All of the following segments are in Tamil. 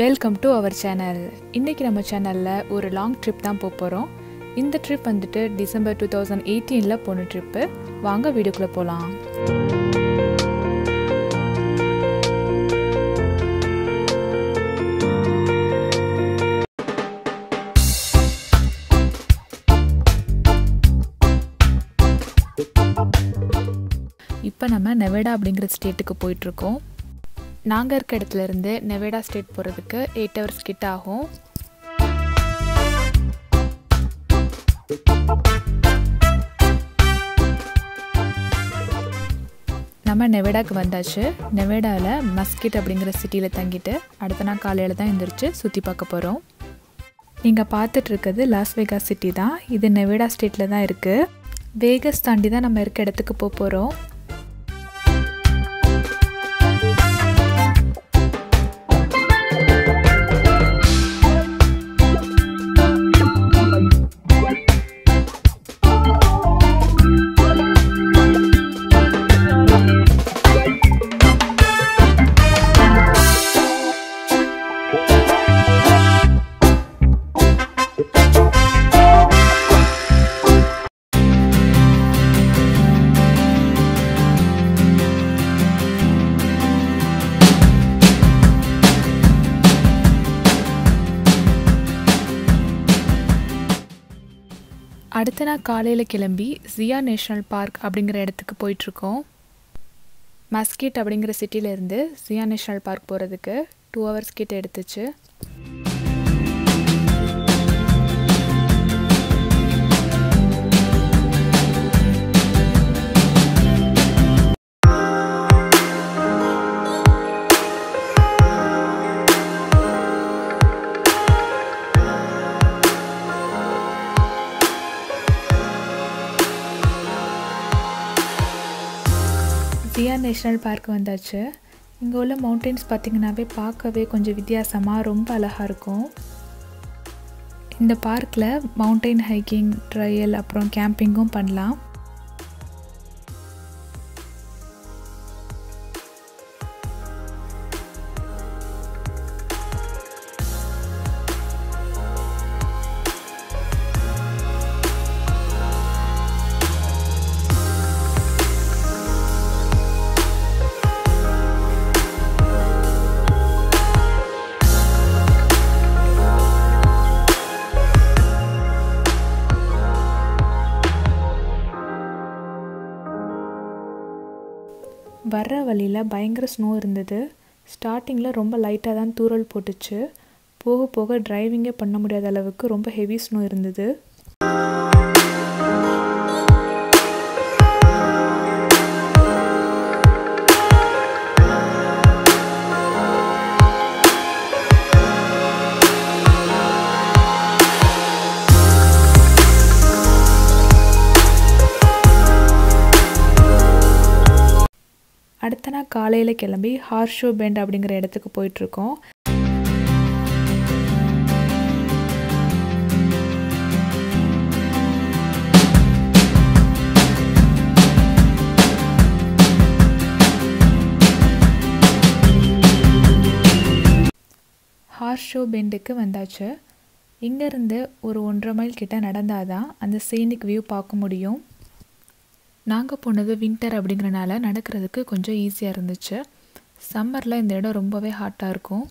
வெல்கம் டு அவர் சேனல் இன்றைக்கி நம்ம சேனலில் ஒரு லாங் ட்ரிப் தான் போக போகிறோம் இந்த ட்ரிப் வந்துட்டு டிசம்பர் டூ தௌசண்ட் எயிட்டீனில் போன ட்ரிப்பு வாங்க வீடியோக்குள்ளே போகலாம் இப்போ நம்ம நெவேடா அப்படிங்கிற ஸ்டேட்டுக்கு போயிட்டுருக்கோம் நாங்கள் இருக்க இடத்துல இருந்து நெவேடா ஸ்டேட் போகிறதுக்கு எயிட் ஹவர்ஸ் கிட்ட ஆகும் நம்ம நெவேடாக்கு வந்தாச்சு நெவேடாவில் மஸ்கிட் அப்படிங்கிற சிட்டியில் தங்கிட்டு அடுத்த நாள் காலையில் தான் எழுந்திரிச்சு சுற்றி பார்க்க போகிறோம் நீங்கள் பார்த்துட்டு இருக்கிறது லாஸ் வேகாஸ் சிட்டி தான் இது நெவேடா ஸ்டேட்டில் தான் இருக்குது வேகஸ் தாண்டி தான் நம்ம இருக்க இடத்துக்கு போக போகிறோம் அடுத்த நாள் காலையில் கிளம்பி ஜியா நேஷ்னல் பார்க் அப்படிங்கிற இடத்துக்கு போயிட்டுருக்கோம் மஸ்கிட் அப்படிங்கிற சிட்டியிலேருந்து ஜியா நேஷ்னல் பார்க் போகிறதுக்கு டூ ஹவர்ஸ் கிட்ட எடுத்துச்சு ஜியா நேஷ்னல் பார்க் வந்தாச்சு இங்கே உள்ள மவுண்டெயின்ஸ் பார்த்திங்கனாவே பார்க்கவே கொஞ்சம் வித்தியாசமாக ரொம்ப அழகாக இருக்கும் இந்த பார்க்கில் மவுண்டெயின் ஹைக்கிங் ட்ரையல் அப்புறம் கேம்பிங்கும் பண்ணலாம் வர்ற வழியில் பயங்கர ஸ்னோ இருந்தது ஸ்டார்டிங்கில் ரொம்ப லைட்டாக தான் தூரல் போட்டுச்சு போக போக டிரைவிங்கே பண்ண முடியாத அளவுக்கு ரொம்ப ஹெவி ஸ்னோ இருந்தது அடுத்த நாள் காலையில் கிளம்பி ஹார்ஷோ பெண்ட் அப்படிங்கிற இடத்துக்கு போயிட்டுருக்கோம் ஹார்ஷோ பெண்டுக்கு வந்தாச்சு இங்கேருந்து ஒரு ஒன்றரை மைல் கிட்ட நடந்தால் தான் அந்த சீனிக் வியூ பார்க்க முடியும் நாங்கள் போனது வின்டர் அப்படிங்கிறனால நடக்கிறதுக்கு கொஞ்சம் ஈஸியாக இருந்துச்சு சம்மரில் இந்த இடம் ரொம்பவே ஹாட்டாக இருக்கும்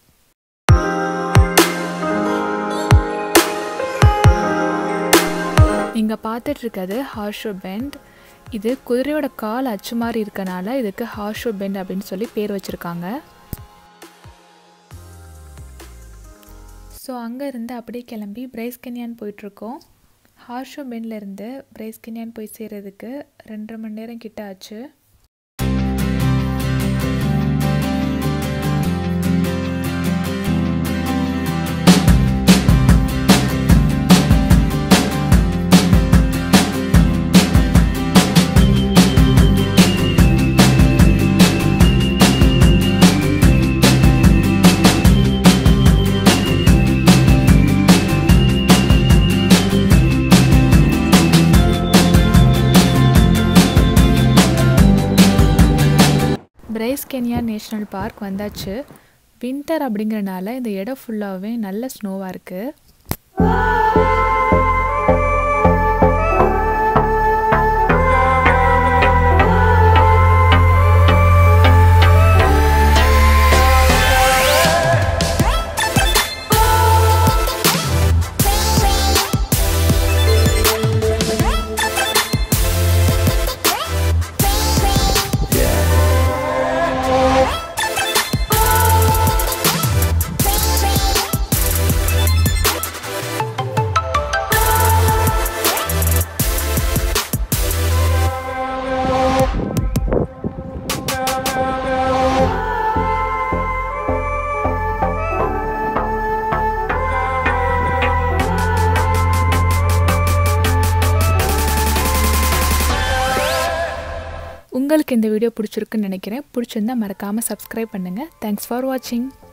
நீங்கள் பார்த்துட்ருக்கிறது ஹார்ஷோ பெண்ட் இது குதிரையோட கால் அச்சு மாதிரி இருக்கனால இதுக்கு ஹார்ஷோ பெண்ட் அப்படின்னு சொல்லி பேர் வச்சுருக்காங்க ஸோ அங்கேருந்து அப்படியே கிளம்பி பிரைஸ் கென்யான் போயிட்டுருக்கோம் ஹார்ஷோ பெண்ட்லேருந்து பிரைஸ் கென்யான் போய் சேர்கிறதுக்கு ரெண்டரை மணி நேரம் கிட்ட ஆச்சு பிரைஸ் கென்யா நேஷ்னல் பார்க் வந்தாச்சு வின்டர் அப்படிங்கிறனால இந்த இடம் ஃபுல்லாகவே நல்ல ஸ்னோவாக இருக்குது உங்களுக்கு இந்த வீடியோ பிடிச்சிருக்குன்னு நினைக்கிறேன் பிடிச்சிருந்தா மறக்காமல் சப்ஸ்கிரைப் பண்ணுங்கள் தேங்க்ஸ் ஃபார் வாட்சிங்